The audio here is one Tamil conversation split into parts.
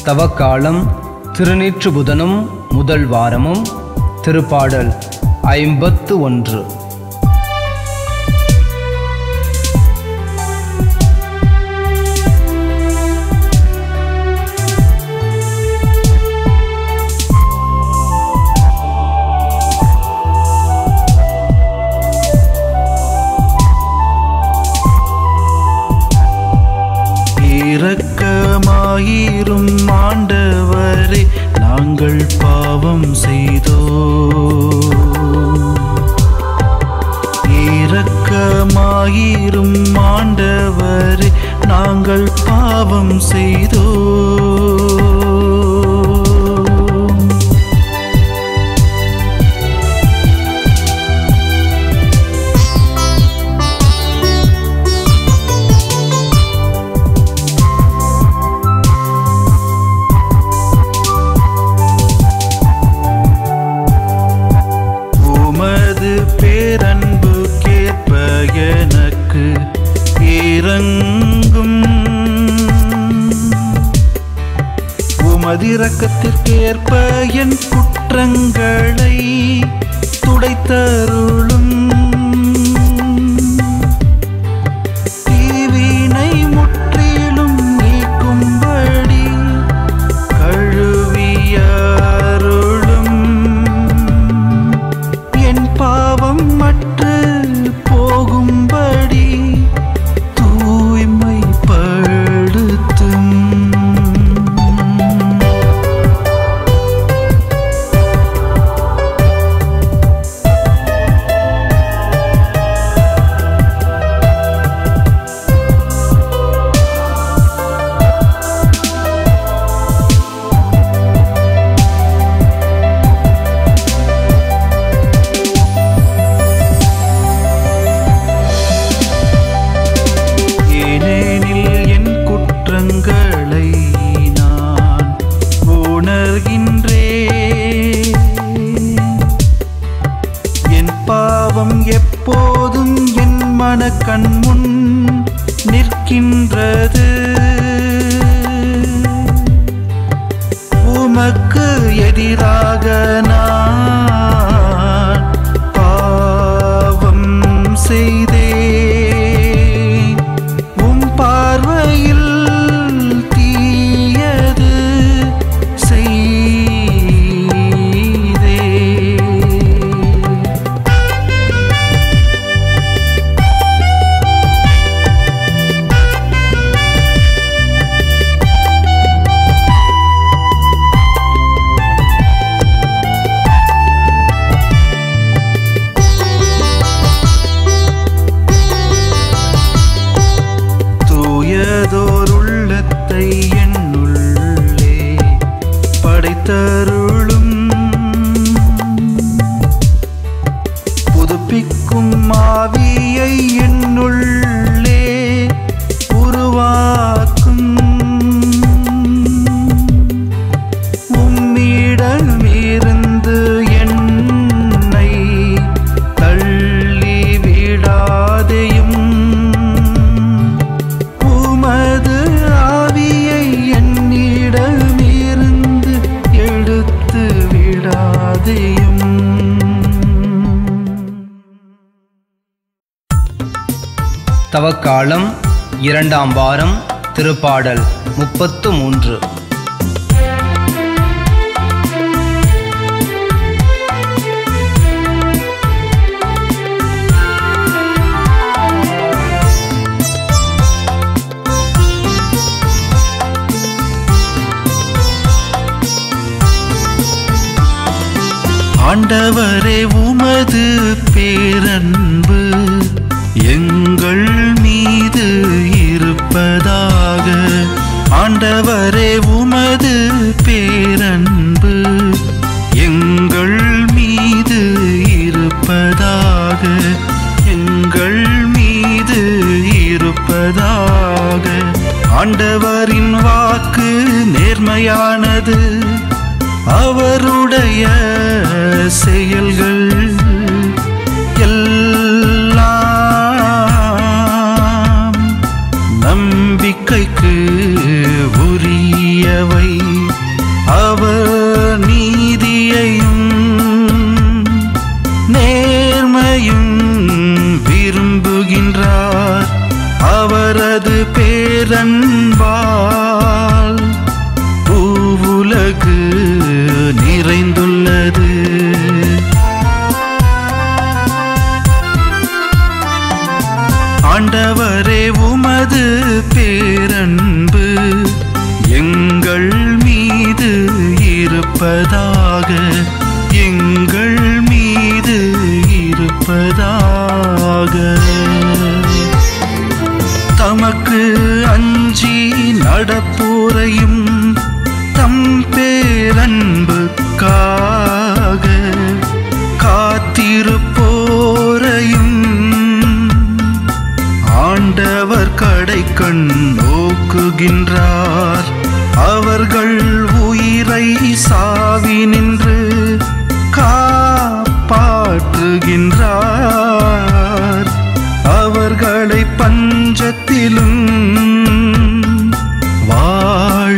தவக்காலம் திருநீற்று புதனும் முதல் வாரமும் திருப்பாடல் ஐம்பத்து ஒன்று இரக்கமாயிரும் ஆண்டவரே நாங்கள் பாவம் செய்தோ இரக்கமாயிரும் ஆண்டவரே நாங்கள் பாவம் செய்தோ உமது பேரன்பு கேட்ப எனக்கு இறங்கும் உமதிரக்கத்திற்கேற்ப என் குற்றங்களை துடைத்தருளும் தீவினை முற்றிலும் நீக்கும்படி கழுவியருளும் என் பாவம் மற்று போகும்படி தூய்மைப்படுத்தும் ஏனெனில் என் குற்றங்களை நான் உணர்கின்றேன் என் பாவம் எப்போதும் என் மனக்கண் முன் நிற்கின்றது உமக்கு எதிராக நான் பாவம் செய்தேன் உம் பார்வையில் தீயது செய்தேன் தூயதோர் உள்ளத்தை என்னுள்ளே படைத்தருளும் புதுப்பிக்கும் ஆவியை என்னுள்ளே உருவாக்கும் உம்மிடமிருந்து என்னை தள்ளி விடாதையும் உமது ஆவியை என்னிடமிருந்து எடுத்து விடாதையும் தவக்காலம் இரண்டாம் வாரம் திருப்பாடல் முப்பத்து மூன்று ஆண்டவரே உமது பேரன்பு எங்கள் மீது இருப்பதாக ஆண்டவரே உமது பேரன்பு எங்கள் மீது இருப்பதாக எங்கள் மீது இருப்பதாக ஆண்டவரின் வாக்கு நேர்மையானது அவருடைய செயல்கள் எல்லாம் நம்பிக்கைக்கு உரியவை நடப்போரையும் தம் பேரன்புக்காக காத்திருப்போரையும் ஆண்டவர் கடை கண் நோக்குகின்றார் அவர்கள் உயிரை சாவி நின்று காப்பாற்றுகின்றார் அவர்களை பஞ்சத்திலும் வாழ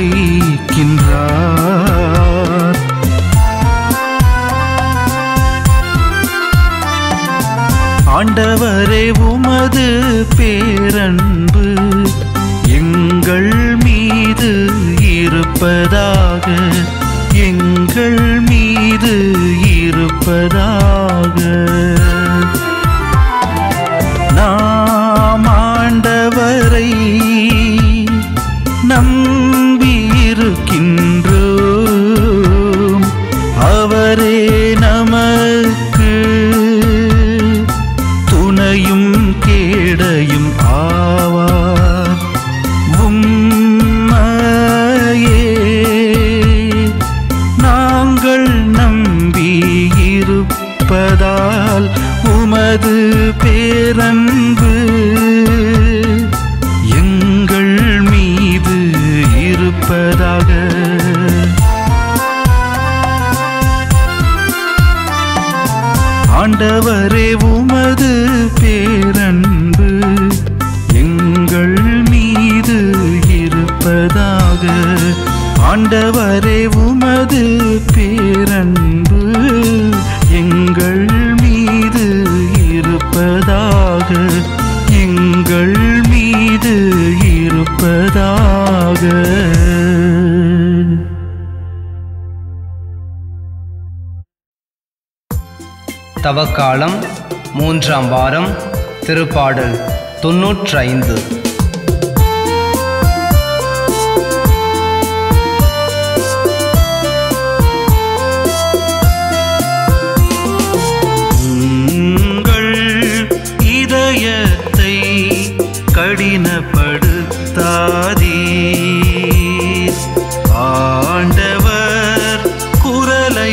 வைக்கின்றார் ஆண்டவரே உமது பேரன்பு எங்கள் மீது இருப்பதாக எங்கள் மீது இருப்பதாக நாம் ஆண்டவரை நம்பியிருக்கின்றோம் அவரே நமக்கு துணையும் கேடையும் ஆவார் உம்மையே நாங்கள் நம்பியிருப்பதால் உமது பேரன்பு எங்கள் மீது இருப்பதாக ஆண்டவரே உமது பேரன்பு எங்கள் மீது இருப்பதாக ஆண்டவரே உமது பேரன்பு எங்கள் மீது இருப்பதாக எங்கள் மீது இருப்பதாக தவக்காலம் மூன்றாம் வாரம் திருப்பாடல் தொன்னூற்றைந்து உங்கள் இதயத்தை கடினப்படுத்தாதீர் ஆண்டவர் குரலை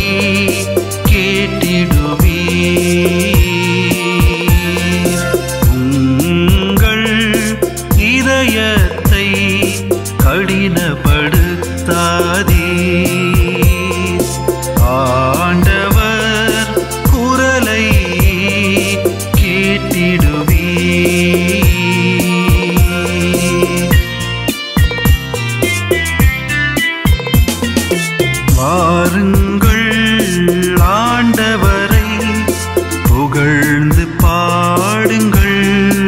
கேட்டிடுவீர் உங்கள் இதயத்தை கடினப்படுத்தாதீர் ஆண்டவர் குரலை கேட்டிடுவீர் வாருங்கள் ஆண்டவரை புகழ்ந்து பாடுங்கள்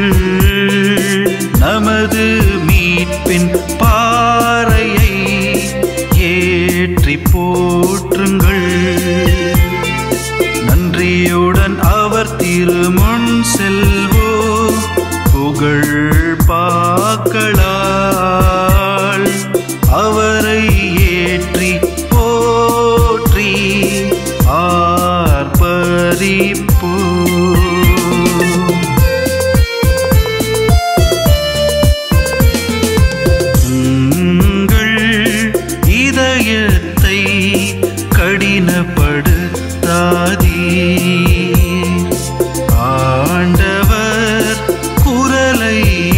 நமது மீட்பின் பாறையை ஏற்றி போற்றுங்கள் நன்றியுடன் அவர் திருமுன் செல்வோ புகழ் பாக்களால் அவரை ஏற்றி போற்றி ஆர்ப்பரிப்போ உங்கள் இதயத்தை கடினப்படுத்தாதீர் ஆண்டவர் குரலை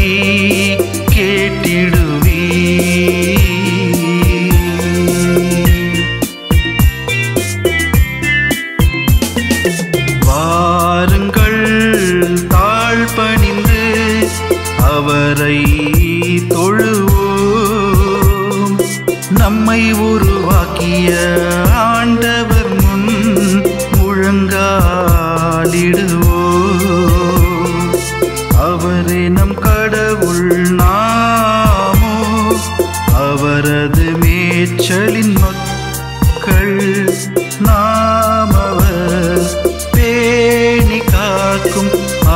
கேட்டிடுவீர் வாருங்கள் தாழ்பணிந்து அவரை தொழுவோம் நம்மை உருவாக்கிய ஆண்டவர் முன் முழங்காலிடுவோம் அவரே நம் கடவுள் நாமோ அவரது மேய்ச்சலின் மக்கள் நாம் அவர் பேணி காக்கும்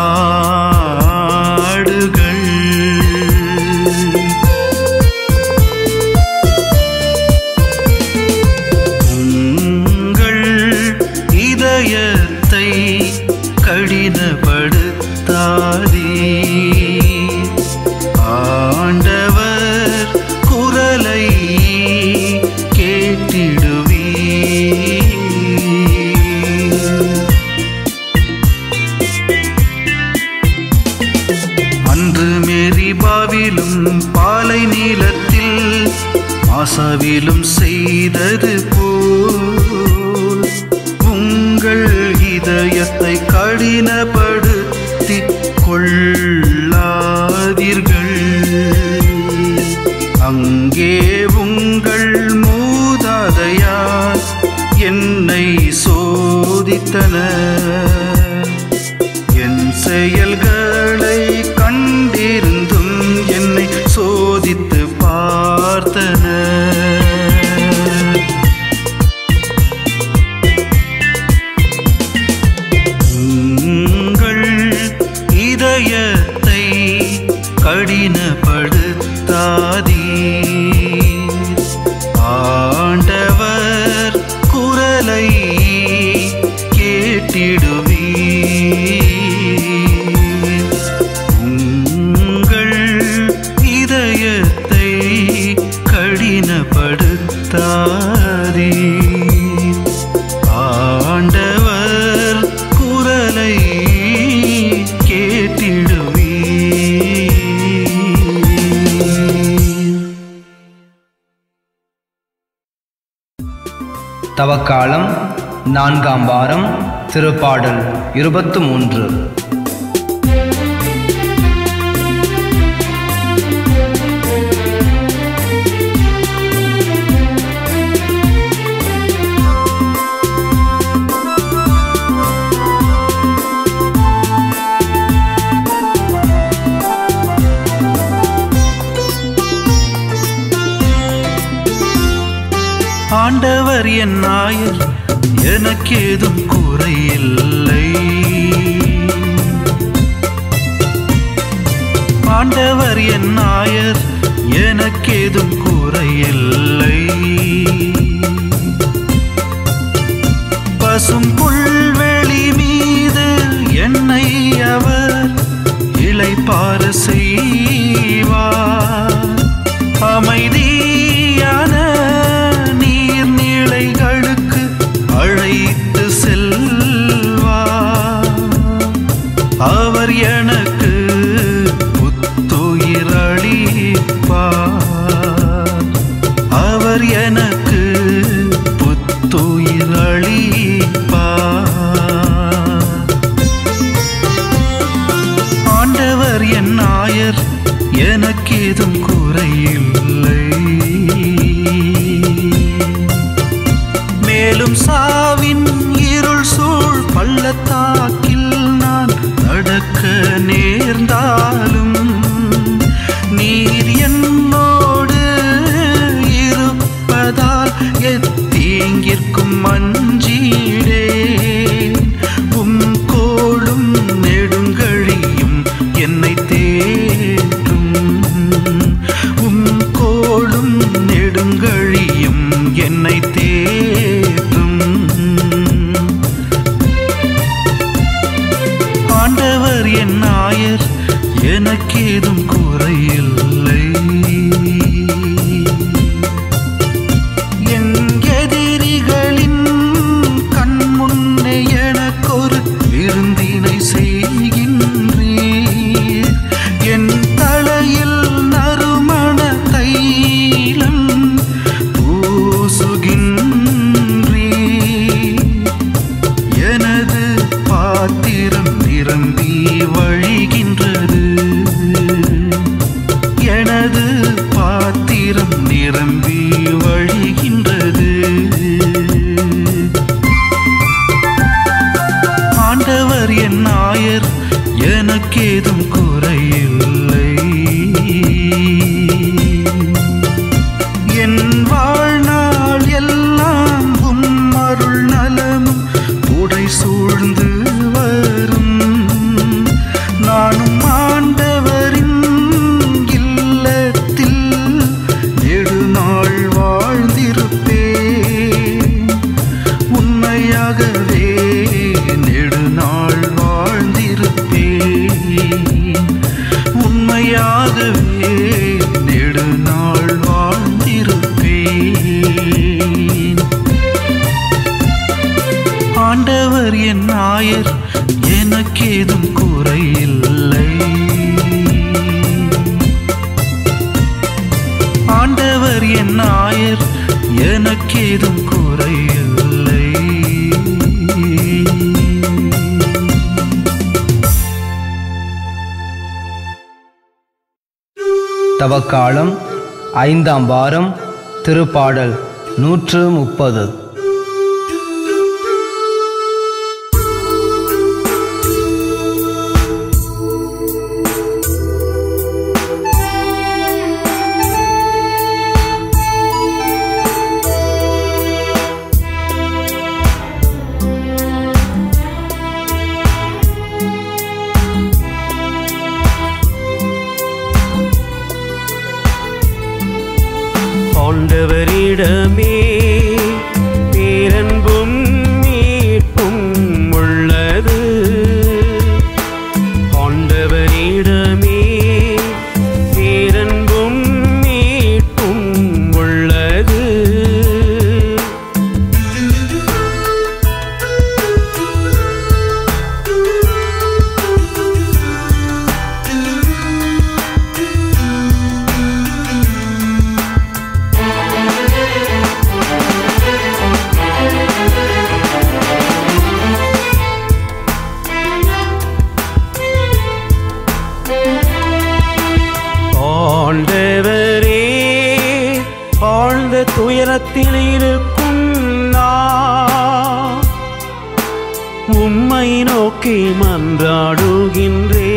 ஆடுகள் உங்கள் இதயத்தை கடினப்படுத்தாதீர் ஆண்டவர் மாசாவிலும் செய்தது போல் உங்கள் இதயத்தை கடினப்படுத்திக் கொள்ளாதீர்கள் அங்கே உங்கள் மூதாதையார் என்னை சோதித்தனர் என் செயல்களை கண்டிருந்தும் என்னை சோதித்து பார்த்தனர் உங்கள் இதயத்தை கடினப்படுத்தாதீர் ஆண்டவர் குரலை கேட்டிடுவீர் உங்கள் இதயத்தை கடினப்படுத்தாதீர் ஆண்டவர் குரலை கேட்டிடுவீர் தவக்காலம் நான்காம் வாரம் திருப்பாடல் இருபத்து மூன்று ஆண்டவர் என் நாயர் எனக்கேதும் குறையில்லை ஆண்டவர் என் நாயர் எனக்கேதும் குறையில்லை பசும் புல்வெளி மீது என்னை அவர் இளைப்பார செய்வார் அமைதியான நீர்நிலைகளுக்கு அழைத்து செல்வார் அவர் எனக்கு புத்துயிர் அளிப்பார் அவர் எனக்கு புத்துயிர் அளிப்பார் ஆண்டவர் என் நாயர் எனக்கேதும் குறையில்லை மேலும் சாவின் இருள் சூழ் பள்ளத்தாக்கில் நான் நடக்க நேர்ந்தாலும் நீர் என்னோடு இருப்பதால் எத்தீங்கிற்கும் மஞ்சீடேன் உம் கோளும் நெடுங்கழியும் என்னை தேற்றும் உம் கோளும் நெடுங்கழியும் என்னை தேற்றும் ஆண்டவர் என் நாயர் எனக்கேதும் குறையில்லை என் எதிரிகளின் கண் முன்னே எனக்கொரு விருந்தினை செய்கின்றீர் என் தலையில் நறுமண தைலம் பூசுகின்றீர் எனது பாத்திரம் நிரம்பி வழிகின்றது எனது பாத்திரம் நிரம்பி வழிகின்றது ஆண்டவர் என் நாயர் எனக்கேதும் குறையில்லை என் வாழ்நாள் எல்லாம் உம் அருள் நலமும் உடை சூழ்ந்து வரும் நானும் ஆண்டவரின் இல்லத்தில் நெடுநாள் வாழ்ந்திருப்பேன் உண்மையாகவே நெடுநாள் வாழ்ந்திருப்பேன் உண்மையாகவே நெடுநாள் வாழ்ந்திருப்பேன் அவர் என் நாயர் எனக்கேதும் குறையில்லை தவக்காலம் ஐந்தாம் வாரம் திருப்பாடல் நூற்று முப்பது ஆண்டவரிடமே பேரன்பும் மீட்பும் உள்ளது ஆண்டவரிடமே பேரன்பும் மீட்பும் உள்ளது ஆண்டவரே ஆழ்ந்த துயரத்தில் இருக்கும் நான் உம்மை நோக்கி மன்றாடுகின்றே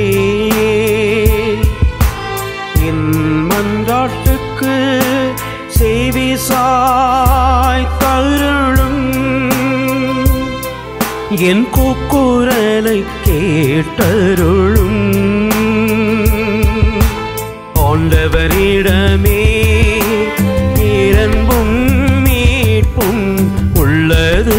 என் மன்றாட்டுக்கு செய்தி சாய் தருளும் என் கூக்குரலை கேட்டருளும் ஆண்டவரிடமே பேரன்பும் மீட்பும் உள்ளது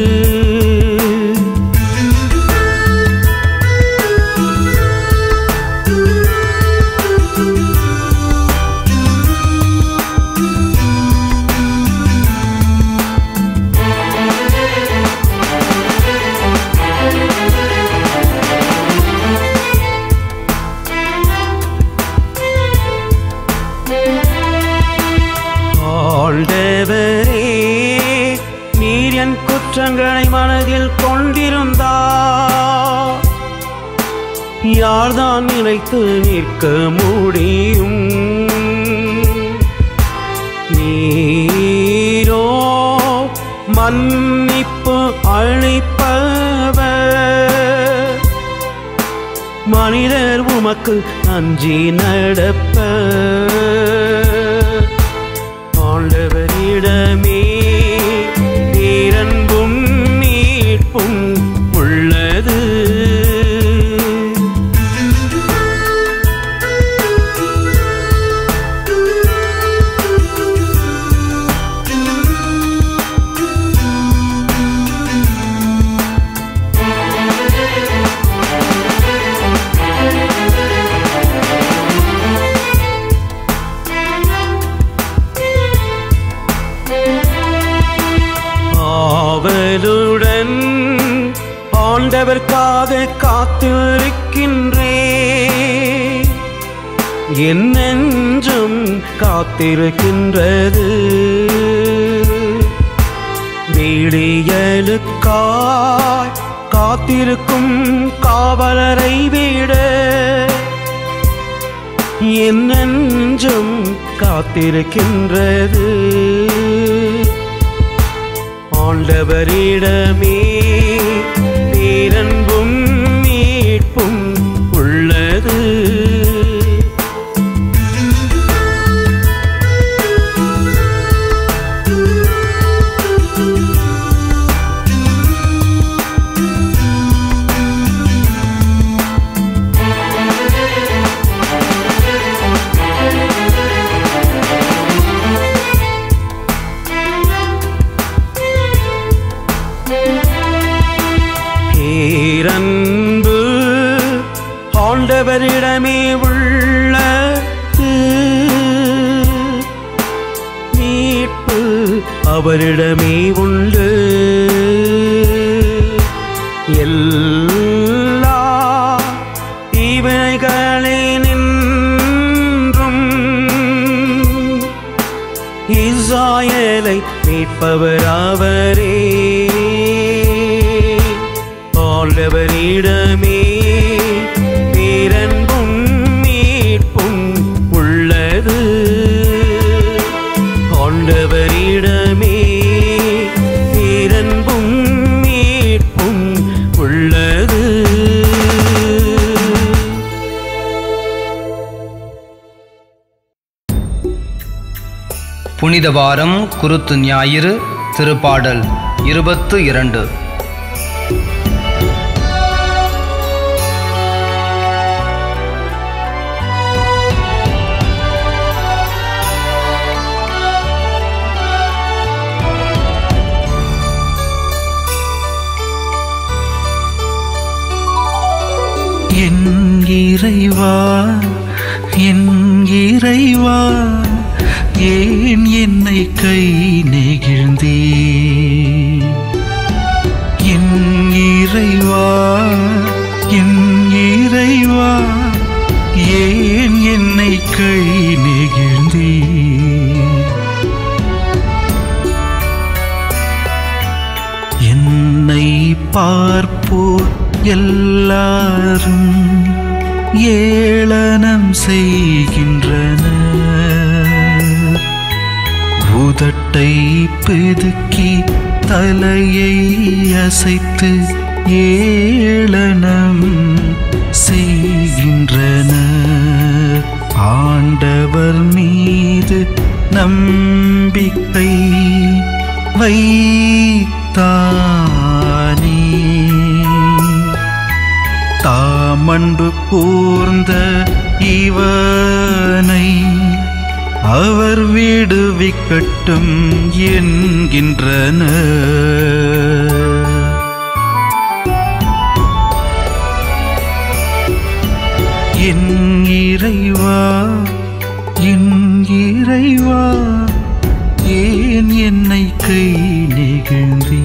ஆண்டவரே நீர் என் குற்றங்களை மனதில் கொண்டிருந்தா யார்தான் நினைத்து நிற்க முடியும் நீரோ மன்னிப்பு அளிப்பவர் மனிதர் உமக்கு அஞ்சி நடப்ப ஆண்டவரிடமே பேரன்பும் மீட்பும் உள்ளது ஆவலுடன் ஆண்டவர்க்காக காத்திருக்கின்றே என் நெஞ்சம் காத்திருக்கின்றது வேடியலுக்காய் காத்திருக்கும் காவலரை விட என் நெஞ்சம் காத்திருக்கின்றது ஆண்டவரிடமே பேரன்பும் மீட்பும் உள்ளது பேரன்பு ஆண்டவரிடமே உள்ளது மீட்பு அவரிடமே உண்டு எல்லா தீவினைகளே நின்றும் இஸ்ராயேலை மீட்பவர் அவரே ஆண்டவரிடமே பேரன்பும் மீட்பும் உள்ளது ஆண்டவரிடமே பேரன்பும் மீட்பும் உள்ளது புனித வாரம் குருத்து ஞாயிறு திருப்பாடல் இருபத்து இரண்டு என் இறைவா என் இறைவா ஏன் என்னை கை நெகிழ்ந்தே என் இறைவா என் இறைவா ஏன் என்னை கை நெகிழ்ந்தே என்னை பார்ப்போர் எல்லாரும் ஏளனம் செய்கின்றனர் உதட்டை பிதுக்கி தலையை அசைத்து ஏளனம் செய்கின்றனர் ஆண்டவர் மீது நம்பிக்கை வைத்தானே தாமன்பு கூர்ந்த இவனை அவர் விடுவிக்கட்டும் என்கின்றன என் இறைவா என் இறைவா ஏன் என்னை கை நெகிழ்ந்தீ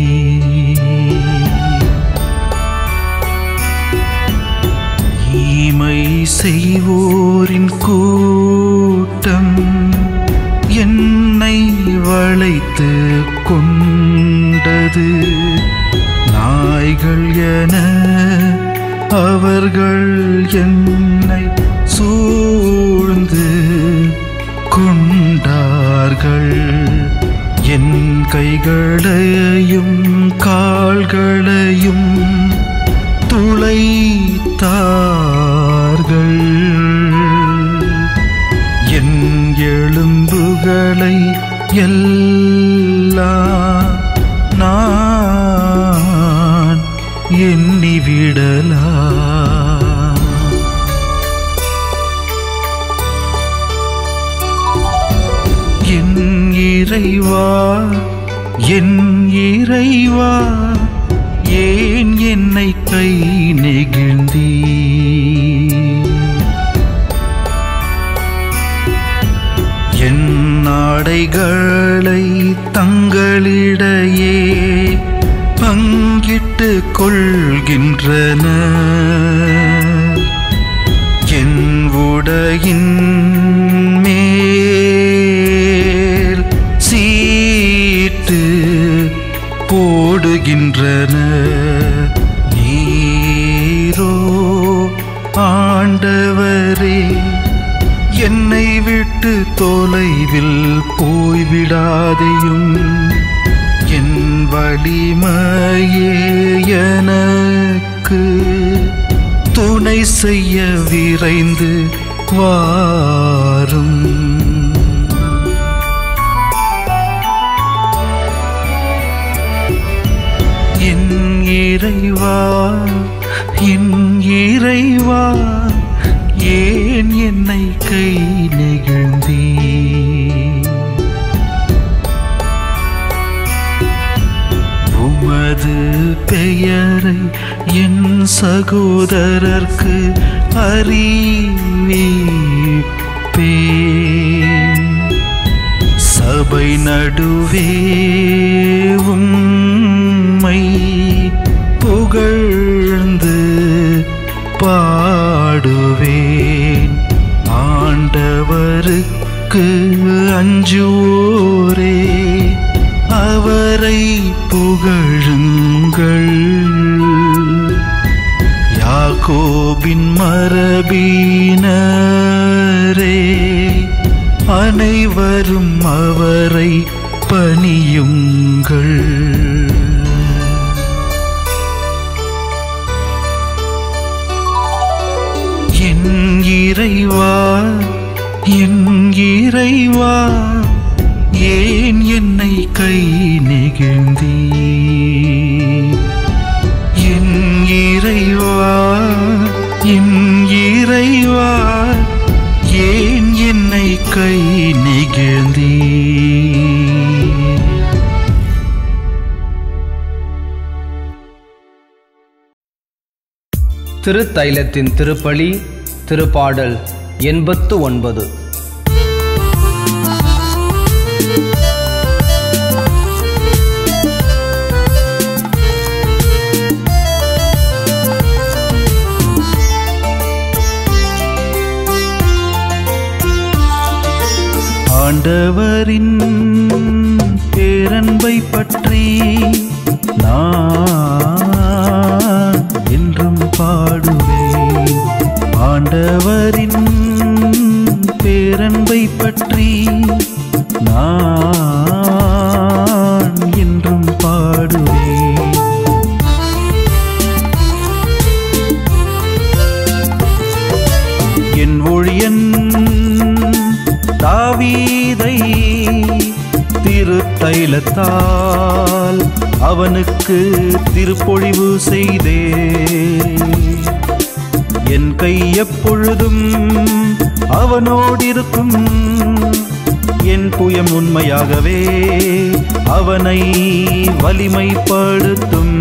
ஈமை செய்வோரின் கூட்டம் என்னை வளைத்து கொண்டது நாய்கள் என அவர்கள் என்னை சூழ்ந்து கொண்டார்கள் என் கைகளையும் கால்களையும் துளைத்தார்கள் என் எலும்புகளை எல்லாம் நான் எண்ணிவிடலாம் என் இறைவா என் இறைவா ஏன் என்னை கை நெகிழ்ந்தீ என் நாடைகளை தங்களிடையே பங்கிட்டு கொள்கின்றன என் உடையின் மேல் சீட்டு போடுகின்றன நீரோ ஆண்டவரே என்னை விட்டு தொலைவில் போய்விடாதையும் என் வலிமையே எனக்கு துணை செய்ய விரைந்து வாரும் என் இறைவா என் இறைவா ஏன் என்னை கை நெகிழ்ந்தீ உமது பெயரை என் சகோதரர்க்கு அறிவிப்பேன் சபை நடுவே உம்மை புகழ்ந்து பாடுவேன் ஆண்டவருக்கு அஞ்ச கெஞ்சுவோரே அவரை புகழுங்கள் யாக்கோபின் மரபீனரே அனைவரும் அவரை பணியுங்கள் என் இறைவா என் இறைவா ஏன் என்னை கை நெகிழ்ந்தீ என் இறைவா என் இறைவா ஏன் என்னை கை நெகிழ்ந்தீ திருத்தைலத்தின் திருப்பலி திருப்பாடல் எண்பத்து ஒன்பது ஆண்டவரின் பேரன்பை பற்றி நான் என்றும் பாடுவேன் ஆண்டவரின் பேரன்பை பற்றி நான் என்றும் பாடுவேன் என் ஒழியன் தாவீதை திருத்தைலத்தால் அவனுக்கு திருப்பொழிவு செய்தே என் கை எப்பொழுதும் அவனோடிருக்கும் என் புயம் உண்மையாகவே அவனை வலிமைப்படுத்தும்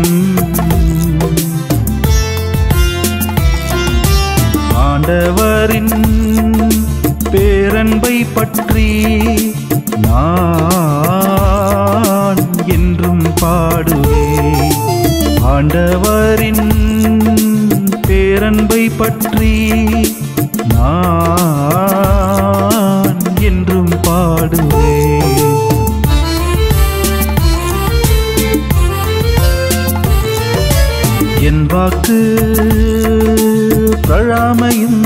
ஆண்டவரின் பேரன்பை பற்றி நான் என்றும் பாடுவேன் ஆண்டவரின் பேரன்பை பற்றி நான் என்றும் பாடுவேன் என் வாக்கு பிரழாமையும்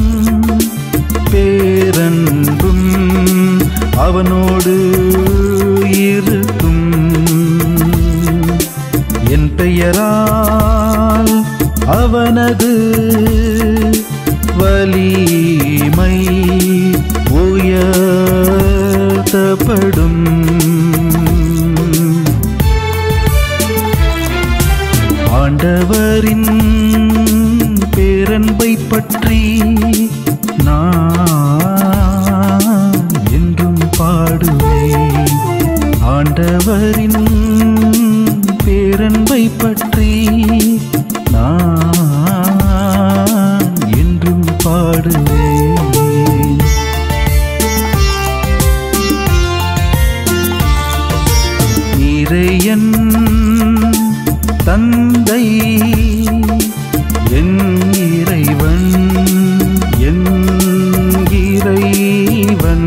பேரன்பும் அவனோடு இருக்கும் என் பெயரால் அவனது வலிமை உயர்த்தப்படும் ஆண்டவரின் பேரன்பை பற்றி நான் என்றும் பாடுவேன் ஆண்டவரின் பேரன்பை பற்றி நான் என்றும் பாடுவேன் நீரையன் தந்தை என் இறைவன் என் இறைவன்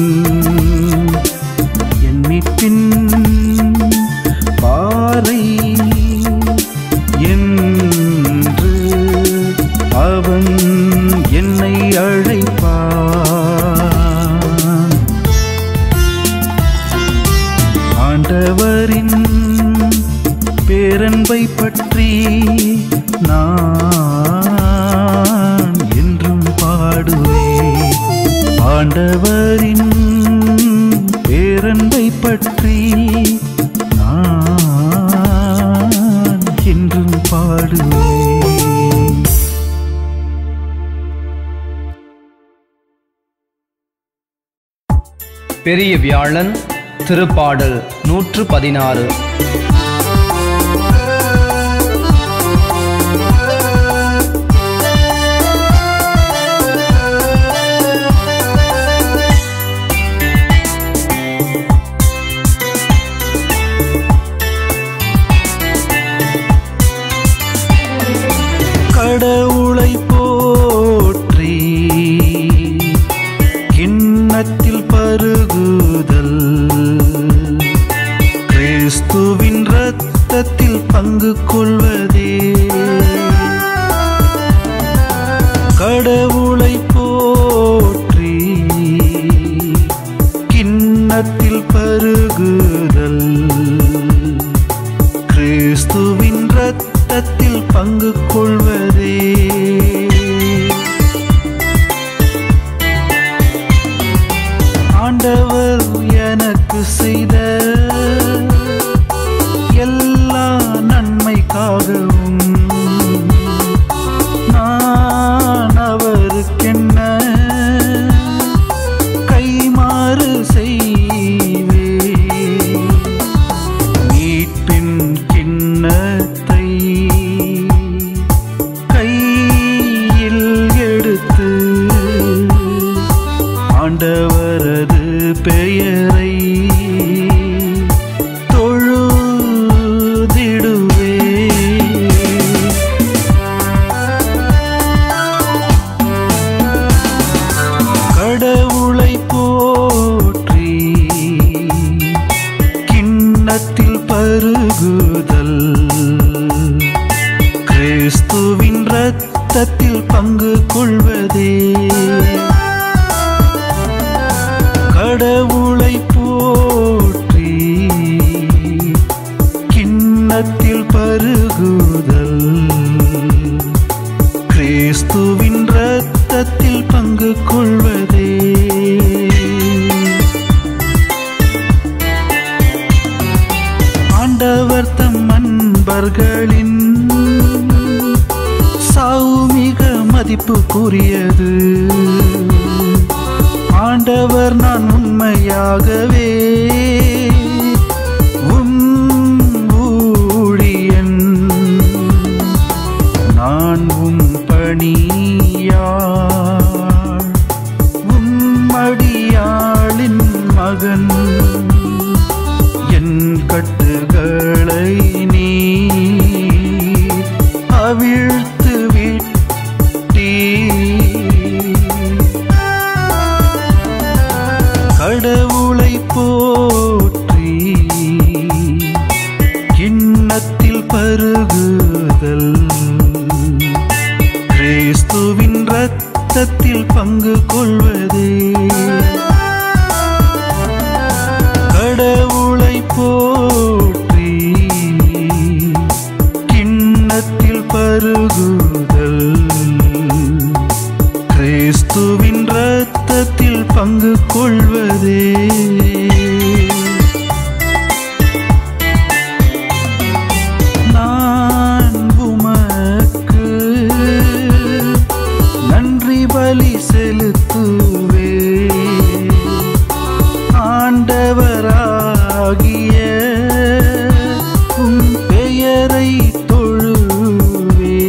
என் மீட்பின் பாறை என்று அவன் என்னை அழைப்பான் ஆண்டவரின் பேரன்பை பற்றி நான் என்றும் பாடுவேன் ஆண்டவரின் பேரன்பை பற்றி நான் என்றும் பாடுவேன் பெரிய வியாழன் திருப்பாடல் நூற்று பதினாறு கடவுளை போற்றி கிண்ணத்தில் பருகு கிண்ணத்தில் பருகுதல் கிறிஸ்துவின் இரத்தத்தில் பங்கு கொள்வதே ஆண்டவர் எனக்கு செய்த எல்லா நன்மைக்காகவும் நான் அவருக்கென்ன கைமாறு செய்வே மீட்பின் கிண்ணத்தை கையில் எடுத்து ஆண்டவரது பெயரை தொழுதிடுவே கடவுளை போற்றி கிண்ணத்தில் பருகுதல் கிறிஸ்துவின் இரத்தத்தில் பங்கு கொள்வதே கடவுளை போற்றி கிண்ணத்தில் பருகுதல் கிறிஸ்துவின் இரத்தத்தில் பங்கு கொள்வதே ஆண்டவர் தம் அன்பர்களின் சாவு மிக மதிப்புக்குரியது ஆண்டவர் நான் உண்மையாகவே உம் ஊழியன் நான் உம் பணியாள் உம் அடியாளின் மகன் என் கட்டுகளை நீ அவிழ்த்து விட்டீ கடவுளை போற்றி கிண்ணத்தில் பருகுதல் கிறிஸ்துவின் இரத்தத்தில் பங்கு கொள்வதே கடவுளை போற்றி கிண்ணத்தில் பருகுதல் கிறிஸ்துவின் இரத்தத்தில் பங்கு கொள்வதே நான் உமக்கு நன்றி பலி செலுத்துவே ஆண்டவராகிய உம் பெயரை தொழுவே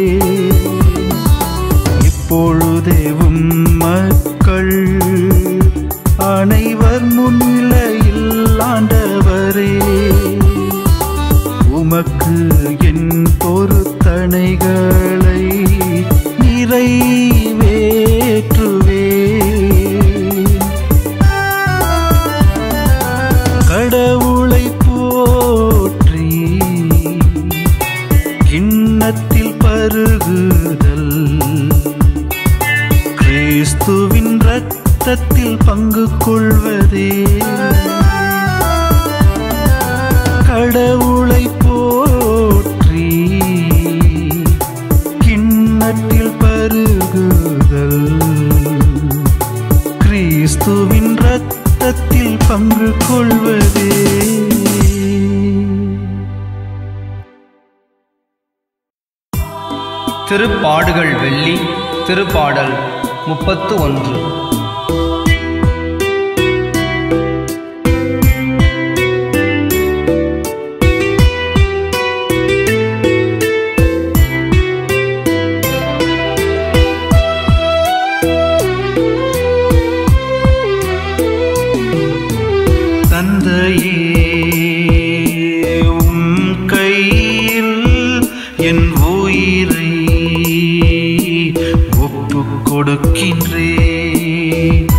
இப்பொழுதே உம் மக்கள் அனைவர் முன்னிலையில் ஆண்டவரே உமக்கு என் பொருத்தனைகளை நிறைவேற்றுவே கடவுளை போற்றி கிண்ணத்தில் பருகுதல் கிறிஸ்துவின் இரத்தத்தில் பங்கு கொள்வதே கடவுளை போற்றி கிண்ணத்தில் பருகுதல் கிறிஸ்துவின் இரத்தத்தில் பங்கு கொள்வதே திருப்பாடுகள் வெள்ளி திருப்பாடல் முப்பத்து ஒன்று தந்தையே உம் கையில் என் உயிரை ஒப்புக் கொடுக்கின்றேன்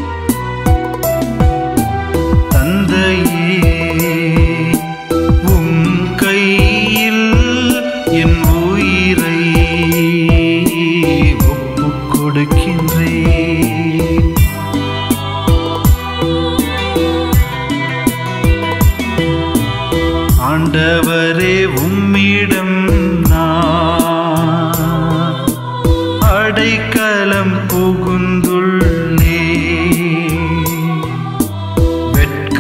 தந்தையே உம் கையில் என் உயிரை ஒப்புக் கொடுக்கின்றேன்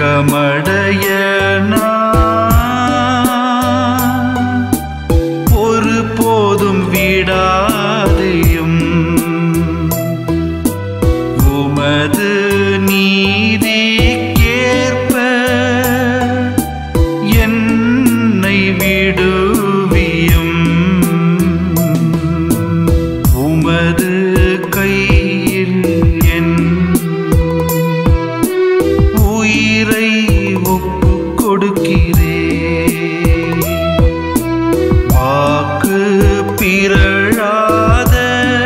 வெட்கமடைய நான் ஒரு போதும் விடாதையும் உமது நீதிக்கேற்ப என்னை விடுவியும் உமது கையில் என் உயிரை ஒப்புக் கொடுக்கிறேன் வாக்கு பிறழாத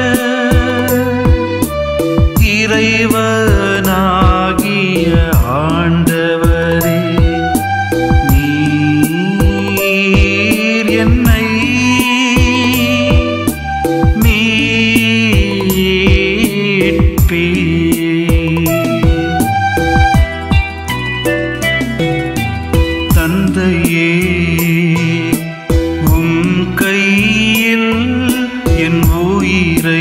இறைவனாகிய ஆண்டவரே நீர் என்னை மீட்பீர் தந்தையே உம் கையில் என் உயிரை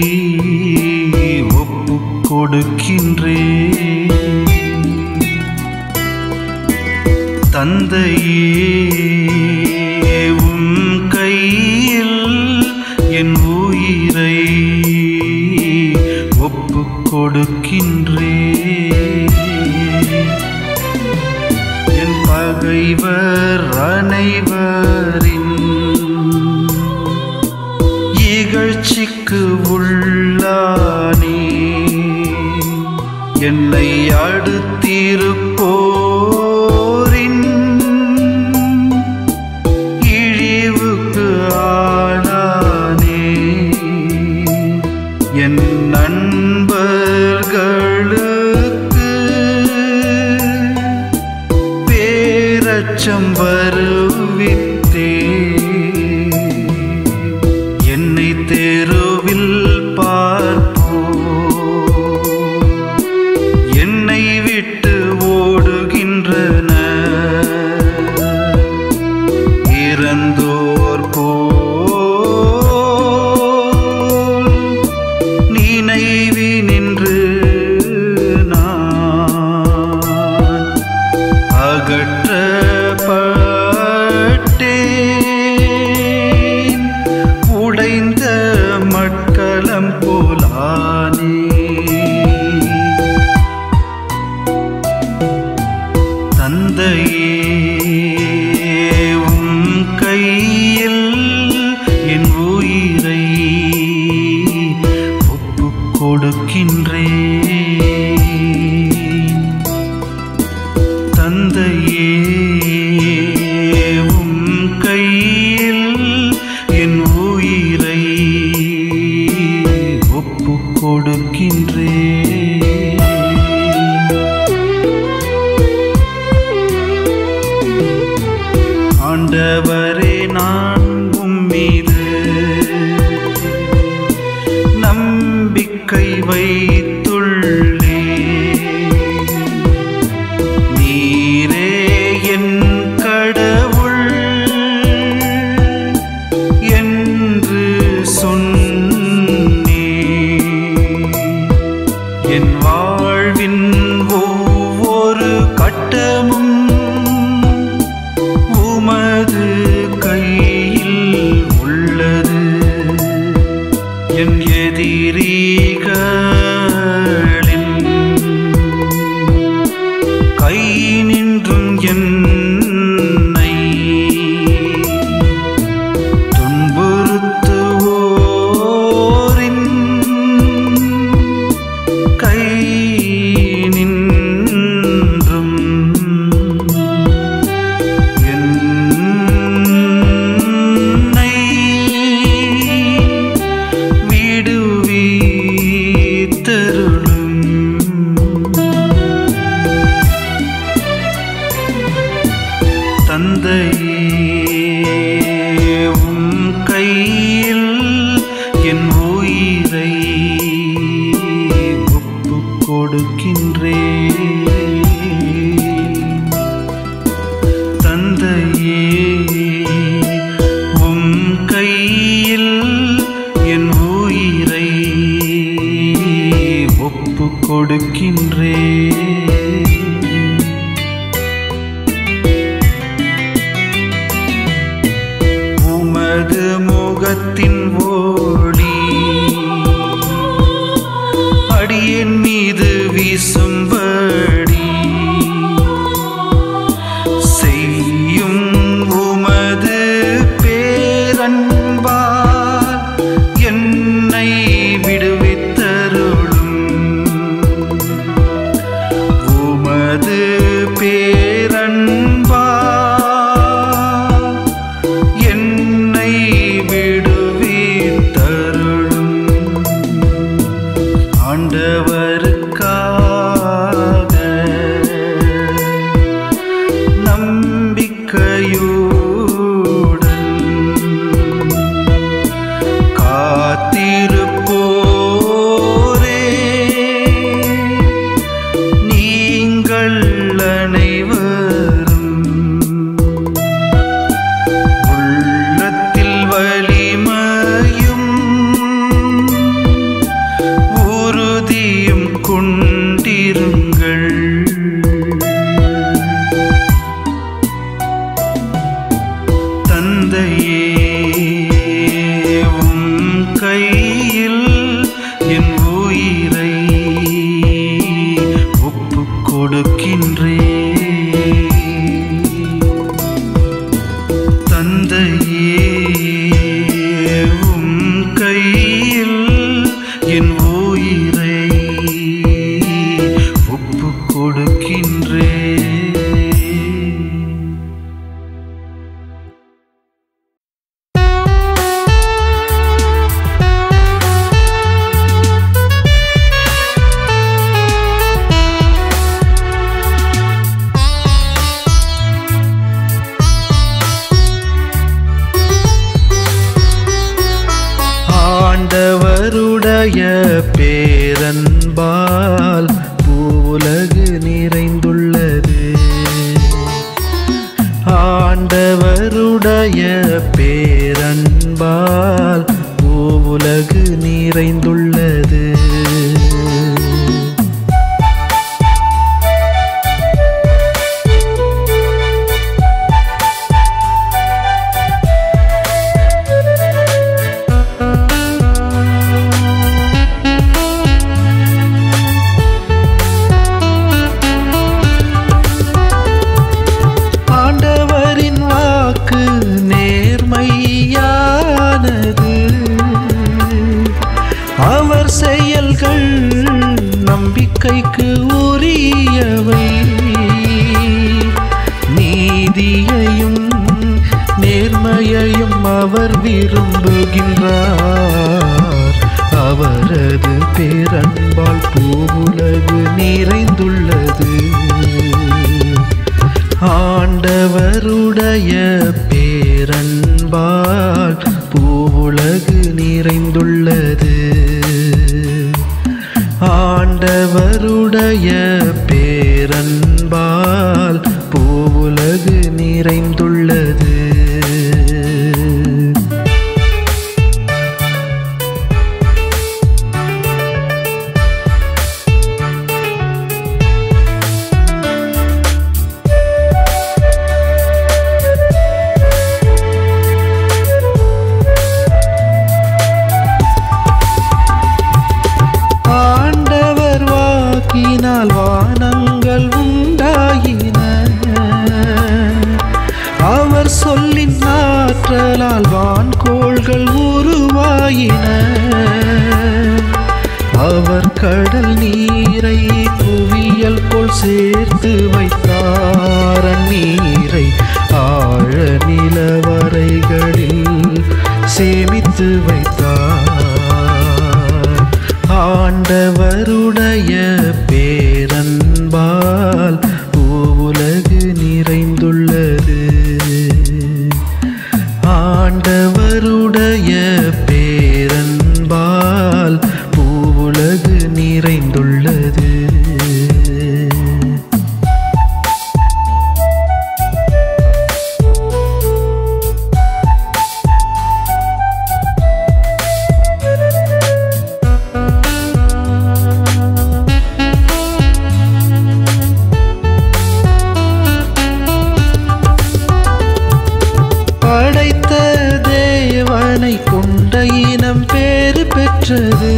ஒப்புக் கொடுக்கின்றே தந்தையே உம் கையில் என் உயிரை ஒப்புக் கொடுக்கின்றே என் பகைவர் அனைவரின் இகழ்ச்சிக்கு உள்ளானே என்னை அடுத்திருப்போரின் இழிவுக்கு ஆளானே என் நண்பர்களுக்கு பேரச்சம் வருவித்தே என்னை தெருவில் பார்ப்போ என்னை விட்டு ஓடுகின்றன இறந்தோர் போல் நினைவி நின்று நான் அகற்றப்பட்டேன் உடைந்த மட்களம் போலானே தந்தையே உம் கையில் என் உயிரை ஒப்புக் கொடுக்கின்றேன் தந்தையே உம் கையில் என் உயிரை ஒப்புக் கொடுக்கின்றேன் ஆண்டவரே நான் உம்மீது நம்பிக்கை வைத்துள்ளே நீரே என் வரும் உள்ளத்தில் வலிமையும் உறுதியும் கொண்டிருங்கள் தந்தையே உம் கையில் என் உயிரை ஒப்புக் கொடுக்கின்றே தந்தையே உம் கையில் என் உயிரை ஒப்புக் கொடுக்கின்றே ஆண்டவருடைய பேரன்பால் பூவுலகு நிறைந்துள்ளது ஆண்டவருடைய பேரன்பால் பூவுலகு நிறைந்துள்ளது ஆண்டவரின் வாக்கு நேர்மையானது அவர் செயல்கள் நம்பிக்கைக்கு உரியவை நீதியையும் நேர்மையையும் அவர் விரும்புகின்றார் அவரது பேரன்பால் பூவுலகு நிறைந்துள்ளது ஆண்டவருடைய பேரன்பால் பூவுலகு நிறைந்துள்ளது ஆண்டவருடைய பேரன்பால் பூவுலகு நிறைந்துள்ளது ஆண்டவர் வாக்கினால் வானங்கள் உண்டாயின அவர் சொல்லின் ஆற்றலால் வான்கோள்கள் உருவாயின அவர் கடல் நீரை புவியல் போல் சேர்த்து வைத்தார் நீரை ஆழ நிலவரைகளில் சேமித்து வைத்தார் ஆண்டவருடைய பேரன்பால் பூவுலகு நிறைந்துள்ளது ஆண்டவருடைய பேரன்பால் பூவுலகு நிறைந்துள்ளது படைத்த தேவனை கொண்ட இனம் பேறு பெற்றது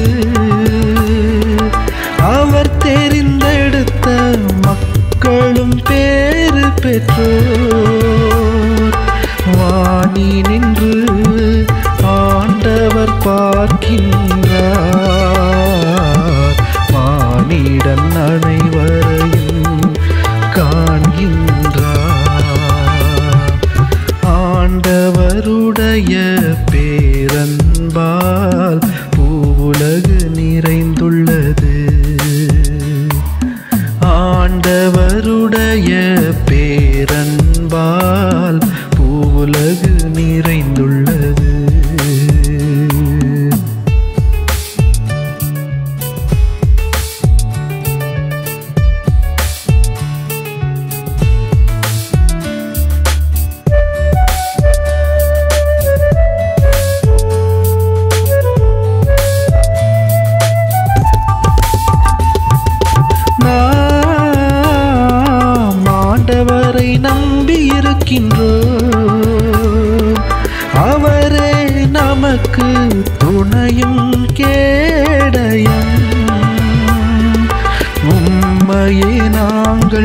அவர் தெரிந்தெடுத்த மக்களும் பேறு பெற்றோர் வாணி நின்று ஆண்டவர் பார்க்கின்றார் மானிடன் அனைவரையும் காண்கின்றார் ஆண்டவருடைய பேரன்பால் பூவுலகு நிறைந்துள்ளது ஆண்டவருடைய பேரன்பால் பூவுலகு நிறைந்துள்ளது நம்பியிருக்கின்றோம் அவரே நமக்கு துணையும் கேடயம் உம்மையே நாங்கள்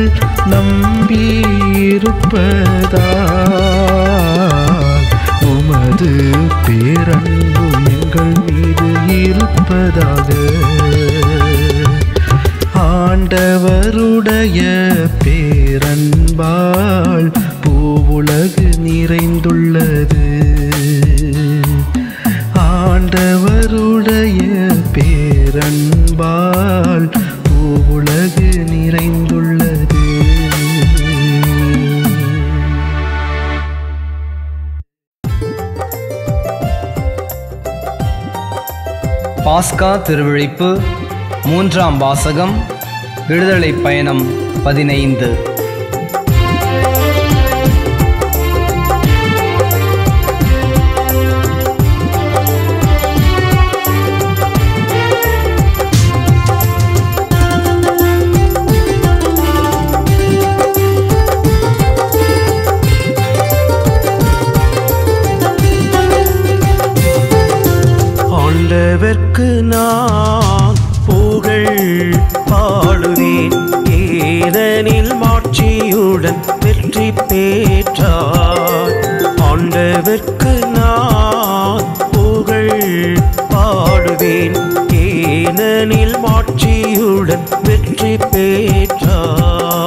நம்பியிருப்பதால் உமது பேரன்பு எங்கள் மீது இருப்பதாக ஆண்டவருடைய பேரன்பால் பூவுலகு நிறைந்துள்ளது ஆண்டவருடைய பேரன்பால் பூவுலகு நிறைந்துள்ளது பாஸ்கா திருவிழிப்பு மூன்றாம் வாசகம் விடுதலை பயணம் பதினைந்து ஆண்டவர்க்கு நான் புகழ் பாடுவேன் ஏதனில் மாட்சியுடன் வெற்றி பெற்றார் ஆண்டவர்க்கு நான் புகழ் பாடுவேன் ஏனெனில் மாட்சியுடன் வெற்றி பெற்றார்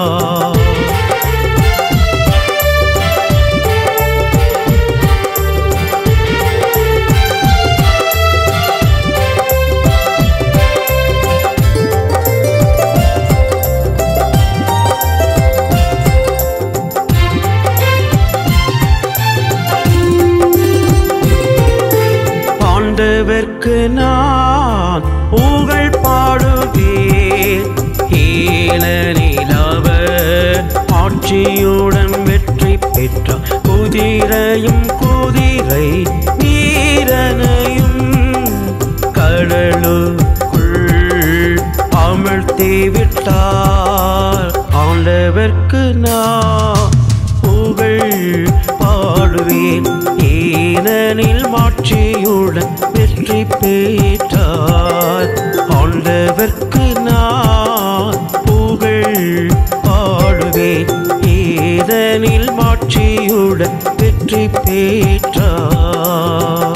ஆண்டவர்க்கு நான் புகழ் பாடுவேன் ஏனெனில் அவர் ஆட்சியுடன் வெற்றி பெற்றார் குதிரையும் குதிரை வீரனையும் கடலுக்குள் அமிழ்த்தி விட்டார் ஆண்டவர்க்கு நான் புகழ் பாடுவேன் ஏனெனில் மாட்சியுடன் வெற்றி பெற்றார் ஆண்டவர்க்கு நான் புகழ் பாடுவேன் ஏனெனில் மாட்சியுடன் வெற்றி பெற்றார்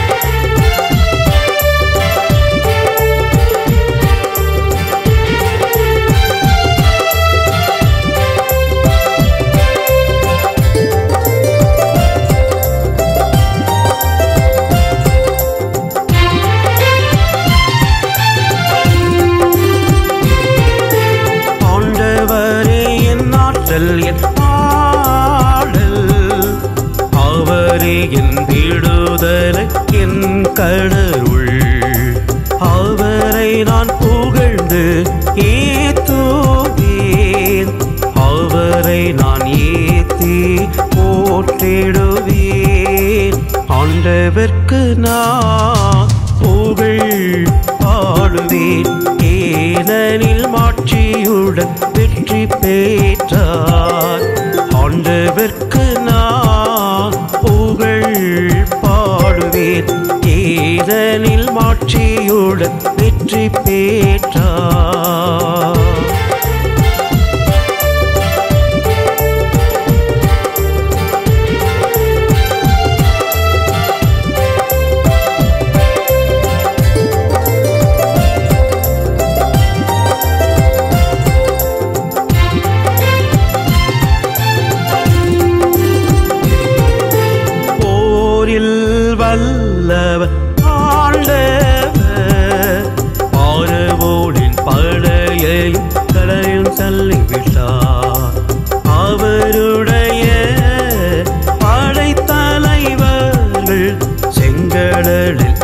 ஆண்டவரே என் ஆற்றல் என் பாடல் அவரே என் விடுதலை என் கடவுள் அவரை நான் புகழ்ந்து ஏத்துவேன் அவரை நான் ஏத்தி போற்றிடுவேன் ஆண்டவர்க்கு நான் புகழ் பாடுவேன் ஏனெனில் மாட்சியுடன் வெற்றி பெற்றார் ஆண்டவர்க்கு நான் புகழ் பாடுவேன் ஏனெனில் மாட்சியுடன் வெற்றி பெற்றார் போரில் வல்லவர் ஆண்டவர் பார்வோனின் படையையும் கடலில் தள்ளிவிட்டார் அவருடைய படைத்தலைவர்கள் செங்கடலில்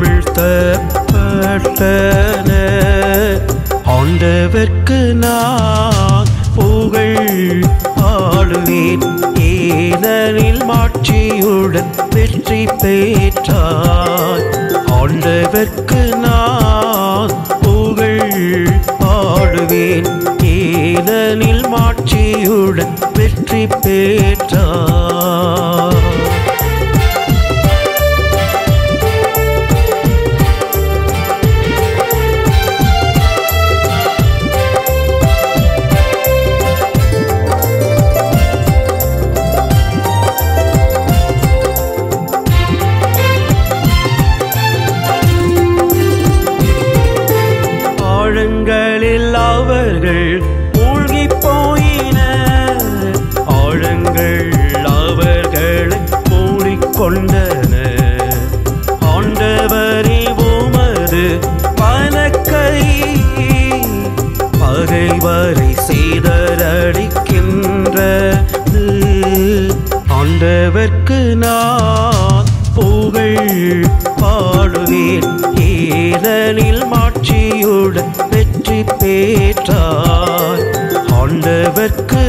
அமிழ்த்தப்பட்டனர் ஆண்டவர்க்கு நான் புகழ் பாடுவேன் ஏனெனில் மாட்சியுடன் வெற்றி பெற்றார் ஆண்டவர்க்கு நான் புகழ் பாடுவேன் ஏனெனில் மாட்சியுடன் மாட்சியுடன் வெற்றி பெற்றார் ஆழங்களில் அவர்கள் மூழ்கி போயினர் ஆழங்கள் அவர்களை மூடிக்கொண்டன ஆண்டவரே உமது பலக்கை பகைவரை செய்தரடிக்கின்றது ஆண்டவர்க்கு நான் புகழ் பாடுவேன் ஏதனில் மாட்சியுடன் வெற்றி பெற்றார் ஆண்டவர்க்கு